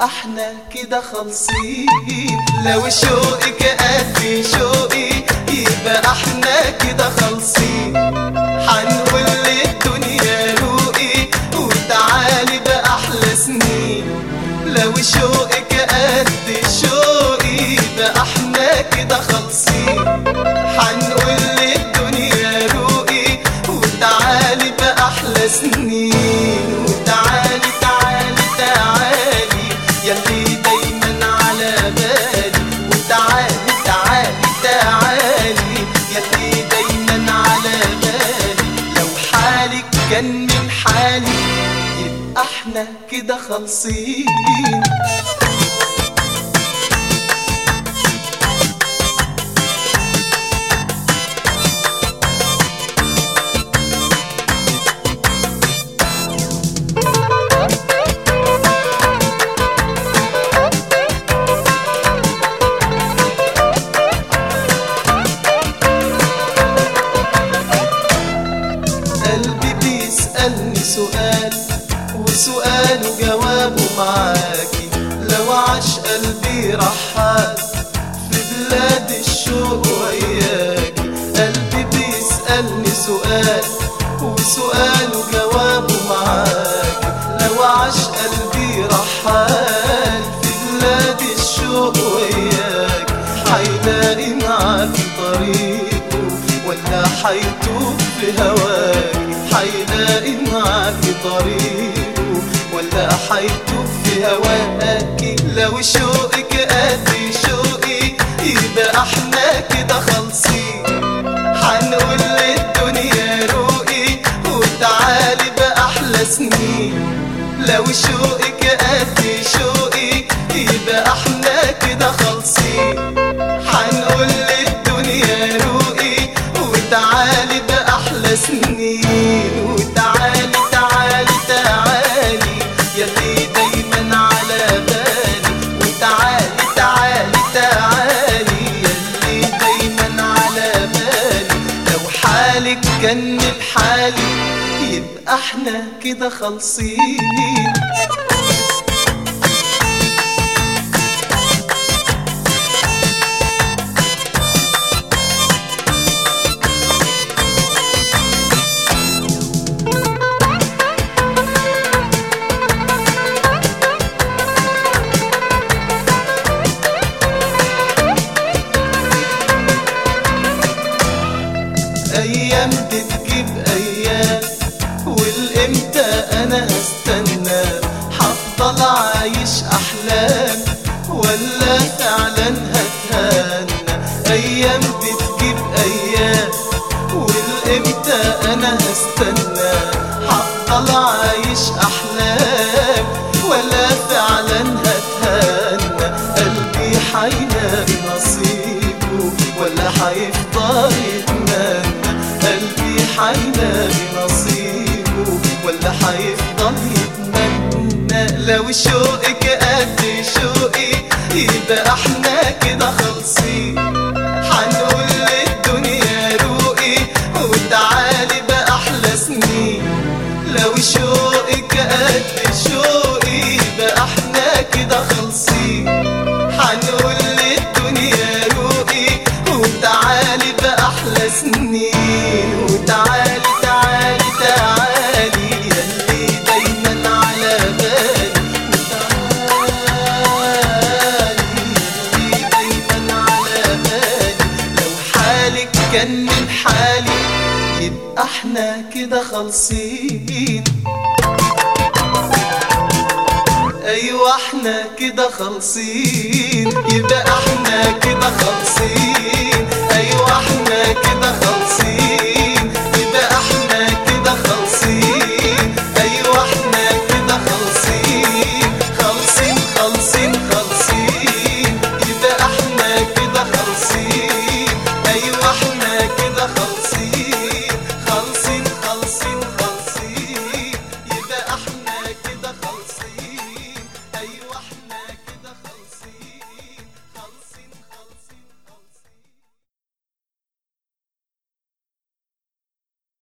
احنا كده خالصين لو شوقك قد شوقي يبقى احنا كده خالصين هنقول للدنيا روقي وتعالي بأحلى سنين لو شوقك قد شوقي يبقى احنا كده خالصين هنقول للدنيا روقي وتعالي بأحلى سنين وتعالي تعالي تعالي يلي دايما على بالي وتعالي تعالي تعالي يلي دايما على بالي لو حالك كان من حالي يبقى احنا كده خالصين قلبي بيسألني سؤال وسؤاله جوابه معاكي لو عاش قلبي رحال في بلاد الشوق وياكي قلبي بيسألني سؤال وسؤاله جوابه معاكي لو عاش قلبي رحال في بلاد الشوق وياكي هيلاقي معاكي طريقه ولا حيتوه في هواكي هيلاقي معاكي طريقه ولا حيتوه في هواكي لو شوقك قد شوقي يبقى احنا كده خالصين هنقول للدنيا روقي وتعالي بأحلى سنين لو شوقك قد شوقي يبقى احنا كده خالصين هنقول للدنيا روقي وتعالي بأحلى سنين وتعالي تعالي تعالي يلي دايما على بالي وتعالي تعالي تعالي يلي دايما على بالي لو حالك كان من حالي يبقى احنا كده خالصين ايام بتجيب ايام والامتى انا هستنى هفضل عايش احلام ولا فعلا هتهنى ايام بتجيب ايام والامتى انا هستنى هفضل عايش احلام ولا فعلا هتهنى قلبي حيلاقي نصيبه ولا حيفضل يتمنى قلبي حيلاقي نصيبه ولا حيفضل يتمنى لو شوقك قد شوقي يبقى احنا كده خالصين هنقول للدنيا روقي وتعالي بأحلى سنين لو شوقك قد شوقي يبقى احنا كده خالصين هنقول للدنيا روقي وتعالي بأحلى سنين وتعالي تعالي تعالي يلي دايما على بالي وتعالي يلي دايما على بالي لو حالك كان من حالي يبقى احنا كده خالصين ايوه احنا كده خالصين يبقى احنا كده خالصين